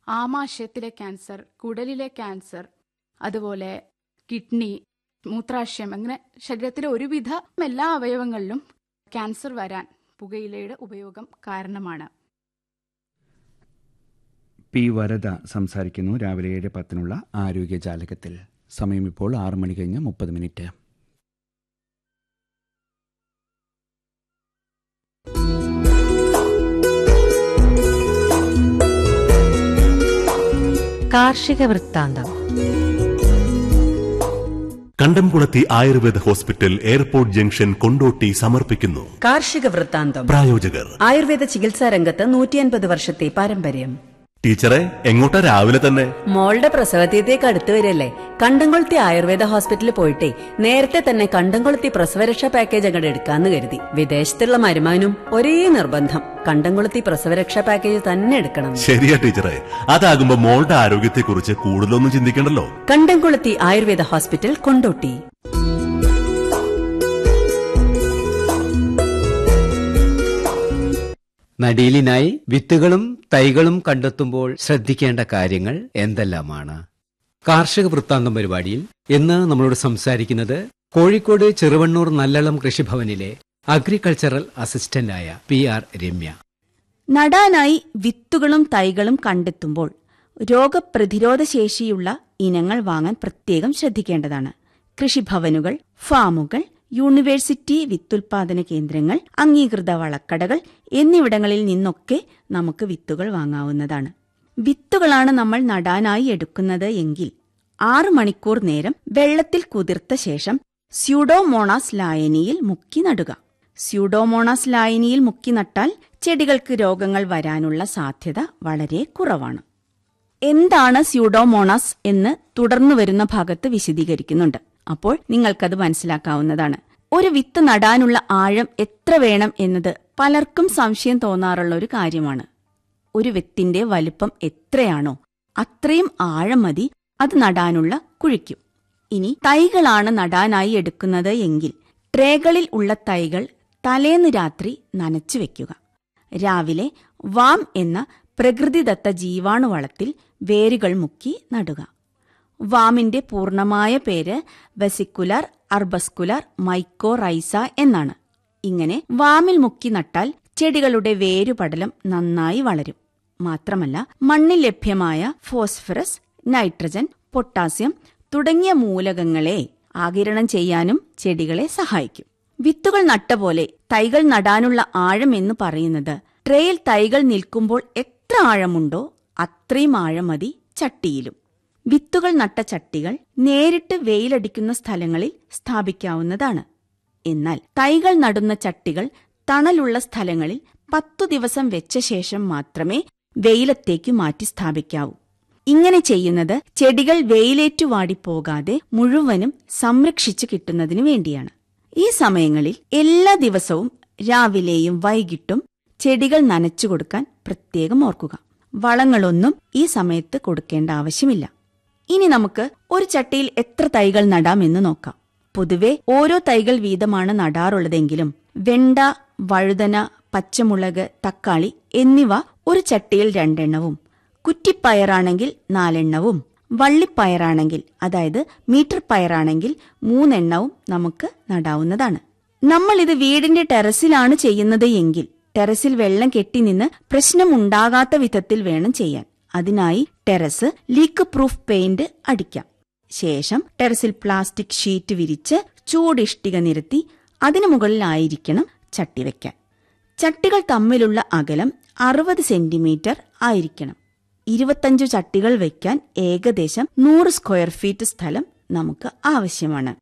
ആമാശയത്തിലെ cancer കുടലിലെ cancer അതുപോലെ kidney മൂത്രാശയം അങ്ങനെ ശരീരത്തിലെ ഒരുവിധ എല്ലാ അവയവങ്ങളിലും ക്യാൻസർ വരാൻ പുകയിലയുടെ ഉപയോഗം കാരണമാണ് പി വരദ സംസാരിക്കുന്നു രാവിലെ ഏഴ് പത്തിനുള്ള ആരോഗ്യജാലകത്തിൽ സമയം ഇപ്പോൾ ആറ് മണി കഴിഞ്ഞ് മുപ്പത് മിനിറ്റ് കാർഷിക വൃത്താന്തം Kandamkulathy Ayurveda hospital airport junction Kondotty സമർപ്പിക്കുന്നു കാർഷിക വൃത്താന്തം പ്രായോജകർ ആയുർവേദ ചികിത്സാ രംഗത്ത് നൂറ്റിയൻപത് വർഷത്തെ പാരമ്പര്യം ടീച്ചറെ എങ്ങോട്ടാ രാവിലെ തന്നെ മോളുടെ പ്രസവതീയത്തേക്ക് അടുത്ത് വരല്ലേ കണ്ടംകൊളുത്തി ആയുർവേദ ഹോസ്പിറ്റലിൽ പോയിട്ടേ നേരത്തെ തന്നെ കണ്ടംകൊളുത്തി പ്രസവരക്ഷാ പാക്കേജ് അങ്ങോട്ട് എടുക്കാന്ന് കരുതി വിദേശത്തുള്ള മരുമാനും ഒരേ നിർബന്ധം കണ്ടംകൊളുത്തി പ്രസവരക്ഷാ പാക്കേജ് തന്നെ എടുക്കണം ശരിയാ ടീച്ചറെ അതാകുമ്പോ മോളുടെ ആരോഗ്യത്തെക്കുറിച്ച് കൂടുതലൊന്നും ചിന്തിക്കണ്ടല്ലോ കണ്ടംകൊളുത്തി ആയുർവേദ ഹോസ്പിറ്റൽ കൊണ്ടോട്ടി നടീലിനായി വിത്തുകളും തൈകളും കണ്ടെത്തുമ്പോൾ ശ്രദ്ധിക്കേണ്ട കാര്യങ്ങൾ എന്തെല്ലാമാണ് കാർഷിക വൃത്താന്തം പരിപാടിയിൽ ഇന്ന് നമ്മളോട് സംസാരിക്കുന്നത് കോഴിക്കോട് ചെറുവണ്ണൂർ നല്ലളം കൃഷിഭവനിലെ അഗ്രികൾച്ചറൽ അസിസ്റ്റന്റായ പി ആർ രമ്യ നടാനായി വിത്തുകളും തൈകളും കണ്ടെത്തുമ്പോൾ രോഗപ്രതിരോധ ശേഷിയുള്ള ഇനങ്ങൾ വാങ്ങാൻ പ്രത്യേകം ശ്രദ്ധിക്കേണ്ടതാണ് കൃഷിഭവനുകൾ ഫാമുകൾ യൂണിവേഴ്സിറ്റി വിത്തുൽപാദന കേന്ദ്രങ്ങൾ അംഗീകൃത വളക്കടകൾ എന്നിവിടങ്ങളിൽ നിന്നൊക്കെ നമുക്ക് വിത്തുകൾ വാങ്ങാവുന്നതാണ് വിത്തുകളാണ് നമ്മൾ നടാനായി എടുക്കുന്നത് എങ്കിൽ ആറ് മണിക്കൂർ നേരം വെള്ളത്തിൽ കുതിർത്ത ശേഷം സ്യൂഡോമോണാസ് ലായനിയിൽ മുക്കി നടുക സ്യൂഡോമോണാസ് ലായനിയിൽ മുക്കി നട്ടാൽ ചെടികൾക്ക് രോഗങ്ങൾ വരാനുള്ള സാധ്യത വളരെ കുറവാണ് എന്താണ് സ്യൂഡോമോണാസ് എന്ന് തുടർന്നു വരുന്ന ഭാഗത്ത് വിശദീകരിക്കുന്നുണ്ട് അപ്പോൾ നിങ്ങൾക്കത് മനസ്സിലാക്കാവുന്നതാണ് ഒരു വിത്ത് നടാനുള്ള ആഴം എത്ര വേണം എന്നത് പലർക്കും സംശയം തോന്നാറുള്ള ഒരു കാര്യമാണ് ഒരു വിത്തിന്റെ വലിപ്പം എത്രയാണോ അത്രയും ആഴം മതി അത് നടാനുള്ള കുഴിക്കും ഇനി തൈകളാണ് നടാനായി എടുക്കുന്നത് എങ്കിൽ ട്രേകളിൽ ഉള്ള തൈകൾ തലേന്ന് രാത്രി നനച്ചു വെക്കുക രാവിലെ വാം എന്ന പ്രകൃതിദത്ത ജീവാണുവളത്തിൽ വേരുകൾ മുക്കി നടുക വാമിന്റെ പൂർണ്ണമായ പേര് വെസിക്കുലർ അർബസ്കുലർ മൈക്കോറൈസ എന്നാണ് ഇങ്ങനെ വാമിൽ മുക്കി നട്ടാൽ ചെടികളുടെ വേരുപടലം നന്നായി വളരും മാത്രമല്ല മണ്ണിൽ ലഭ്യമായ ഫോസ്ഫറസ് നൈട്രജൻ പൊട്ടാസ്യം തുടങ്ങിയ മൂലകങ്ങളെ ആകിരണം ചെയ്യാനും ചെടികളെ സഹായിക്കും വിത്തുകൾ നട്ട പോലെ തൈകൾ നടാനുള്ള ആഴം എന്ന് പറയുന്നത് ട്രേയിൽ തൈകൾ നിൽക്കുമ്പോൾ എത്ര ആഴമുണ്ടോ അത്രയും ആഴം മതി ചട്ടിയിലും വിത്തുകൾ നട്ട ചട്ടികൾ നേരിട്ട് വെയിലടിക്കുന്ന സ്ഥലങ്ങളിൽ സ്ഥാപിക്കാവുന്നതാണ് എന്നാൽ തൈകൾ നടുന്ന ചട്ടികൾ തണലുള്ള സ്ഥലങ്ങളിൽ പത്തു ദിവസം വെച്ച ശേഷം മാത്രമേ വെയിലത്തേക്ക് മാറ്റി സ്ഥാപിക്കാവൂ ഇങ്ങനെ ചെയ്യുന്നത് ചെടികൾ വെയിലേറ്റു വാടിപ്പോകാതെ മുഴുവനും സംരക്ഷിച്ചു കിട്ടുന്നതിനു വേണ്ടിയാണ് ഈ സമയങ്ങളിൽ എല്ലാ ദിവസവും രാവിലെയും വൈകിട്ടും ചെടികൾ നനച്ചു കൊടുക്കാൻ പ്രത്യേകം ഓർക്കുക വളങ്ങളൊന്നും ഈ സമയത്ത് കൊടുക്കേണ്ട ആവശ്യമില്ല ഇനി നമുക്ക് ഒരു ചട്ടിയിൽ എത്ര തൈകൾ നടാമെന്ന് നോക്കാം പൊതുവെ ഓരോ തൈകൾ വീതമാണ് നടാറുള്ളതെങ്കിലും വെണ്ട വഴുതന പച്ചമുളക് തക്കാളി എന്നിവ ഒരു ചട്ടിയിൽ രണ്ടെണ്ണവും കുറ്റിപ്പയറാണെങ്കിൽ നാലെണ്ണവും വള്ളിപ്പയറാണെങ്കിൽ അതായത് മീറ്റർ പയറാണെങ്കിൽ മൂന്നെണ്ണവും നമുക്ക് നടാവുന്നതാണ് നമ്മൾ ഇത് വീടിന്റെ ടെറസിലാണ് ചെയ്യുന്നത് എങ്കിൽ ടെറസിൽ വെള്ളം കെട്ടിനിന്ന് പ്രശ്നമുണ്ടാകാത്ത വിധത്തിൽ വേണം ചെയ്യാൻ അതിനായി ടെറസ് ലീക്ക് പ്രൂഫ് പെയിന്റ് അടിക്കാം ശേഷം ടെറസിൽ പ്ലാസ്റ്റിക് ഷീറ്റ് വിരിച്ച് ചൂടിഷ്ടിക നിരത്തി അതിനു മുകളിലായിരിക്കണം ചട്ടി വെക്കാൻ ചട്ടികൾ തമ്മിലുള്ള അകലം അറുപത് സെന്റിമീറ്റർ ആയിരിക്കണം ഇരുപത്തഞ്ചു ചട്ടികൾ വയ്ക്കാൻ ഏകദേശം നൂറ് സ്ക്വയർ ഫീറ്റ് സ്ഥലം നമുക്ക് ആവശ്യമാണ്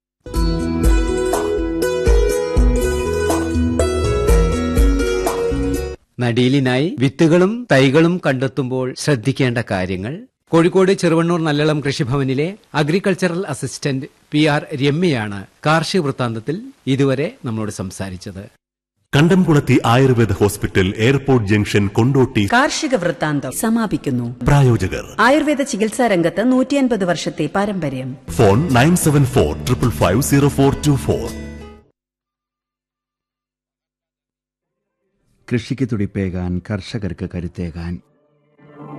നടീലിനായി വിത്തുകളും തൈകളും കണ്ടെത്തുമ്പോൾ ശ്രദ്ധിക്കേണ്ട കാര്യങ്ങൾ കോഴിക്കോട് ചെറുവണ്ണൂർ നല്ലളം കൃഷിഭവനിലെ അഗ്രികൾച്ചറൽ അസിസ്റ്റന്റ് പി ആർ രമ്യയാണ് കാർഷിക വൃത്താന്തത്തിൽ ഇതുവരെ നമ്മളോട് സംസാരിച്ചത് Kandamkulathy Ayurveda hospital airport junction Kondotty കാർഷിക വൃത്താന്തം സമാപിക്കുന്നു പ്രായോജകർ ആയുർവേദ ചികിത്സാ രംഗത്ത് നൂറ്റിയൻപത് വർഷത്തെ പാരമ്പര്യം phone nine seven four triple five zero four two four കൃഷിക്ക് തുടിപ്പേകാൻ കർഷകർക്ക് കരുത്തേകാൻ